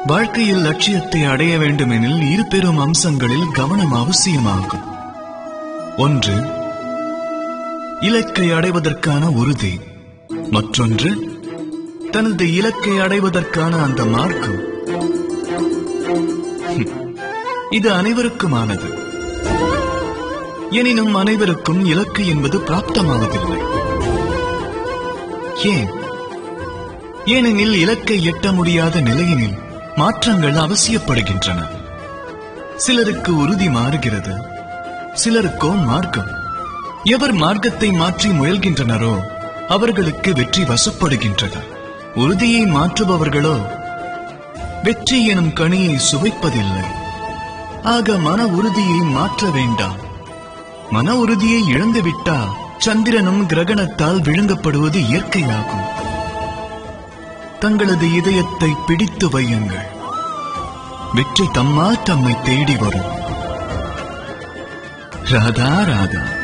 வாழ்க்கையில் லட்சியத்தை அடைய வேண்டுமெனில் இரு பெரும் அம்சங்களில் கவனம் அவசியமாகும் ஒன்று இலக்கை அடைவதற்கான உறுதி மற்றொன்று தனது இலக்கை அடைவதற்கான அந்த மார்க்கம் ஹம், இது அனைவருக்குமானது எனினும் அனைவருக்கும் இலக்கு என்பது பிராப்தமாவதில்லை ஏன் ஏனெனில் இலக்கை எட்ட முடியாத நிலையினில் மாற்றங்கள் அவசியப்படுகின்றன சிலருக்கு உறுதி மாறுகிறது சிலருக்கோ மார்க்கம் எவர் மார்க்கத்தை மாற்றி முயல்கின்றனரோ அவர்களுக்கு வெற்றி வசப்படுகின்றது உறுதியை மாற்றுபவர்களோ வெற்றி எனும் கனியை சுவைப்பதில்லை ஆக மன உறுதியை மாற்ற வேண்டாம் மன உறுதியை இழந்துவிட்டால் சந்திரனும் கிரகணத்தால் விழுங்கப்படுவது இயற்கையாகும் தங்களது இதயத்தை பிடித்து வையுங்கள் வெற்றி தம்மா தம்மை தேடி வரும் ராதா ராதா